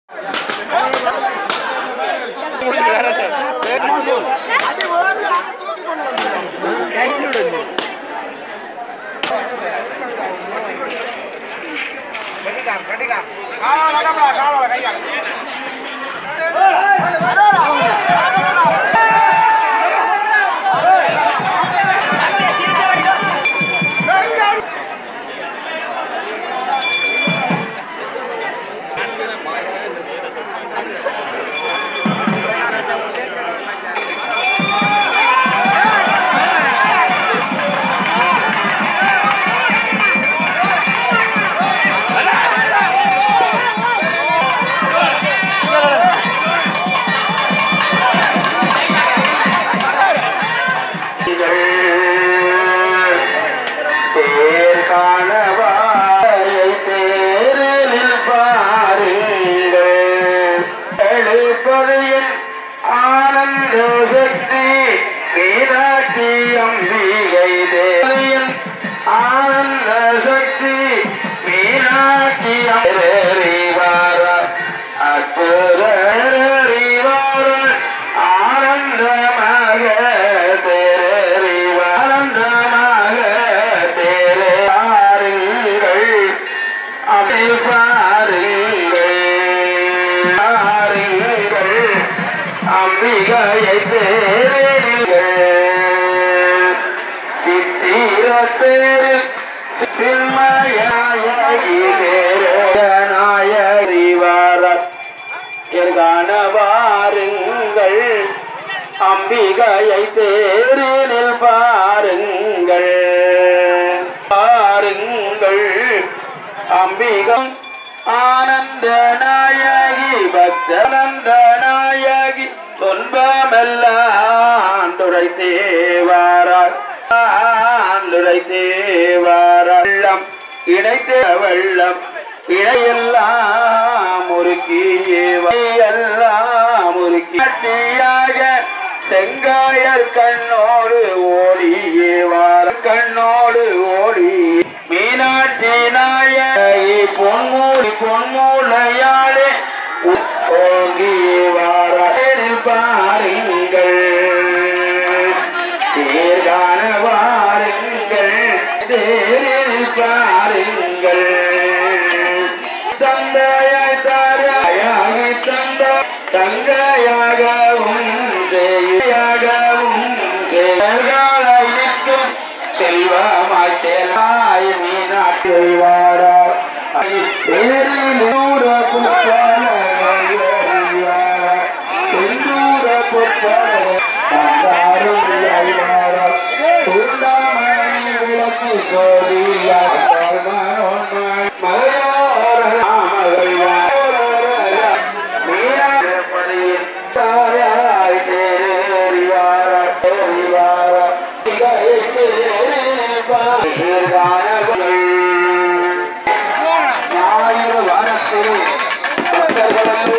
தேர் காணவாயை தேரில் பாருங்கள் எழுப்பதையின் ஆனந்த சக்தி மீனாட்சி அம்பிகை தேவியின் ஆனந்த சக்தி மீனாட்சி அறிவார அற்புத அறிவார ஆனந்தமாக தேரறிவ ஆனந்தமாக தேரே பாருங்கள் அப்படி பாருங்கள் பாருங்கள் அம்பிகையை தேருங்கள் சித்திர தேரில் சின்மயாயகி நாயறிவார காண வாருங்கள் அம்பிகையை தேரினில் பாருங்கள் பாருங்கள் அம்பிகம் ஆனந்த நாயகி பக்தனந்த நாயகி துன்பமெல்லாம் துடை தேவாரார் துடை தேவாரார் வெள்ளம் இணைத்தே வெள்ளம் இணையெல்லாம் முறுக்கியே எல்லாம் முறுக்கியாக செங்காயர் கண்ணோடு ஓடியே வார கண்ணோடு ஓடி மீனாட்சி நாயகி பொன்மூடி பொன்மூலையாளே ஓங்கி வாரில் பாருங்கள் தேர்கான வாருங்கள் தேரில் பாருங்கள் தந்தையாய் தாராயாகி தந்த தங்கையாகவும் தேயாகவும் தேர்காலாய் நிற்கும் செல்வமாய் செல்லாய் மீனாட்சி வாரார் தேரில் நூற புத்தல செந்தூர புத்தல தந்தாரும் ஐவாரா சுண்டாமணி விளக்கு கோரியா மலையோர ஞாயிறு வாரத்தில் பக்தர்களுக்கு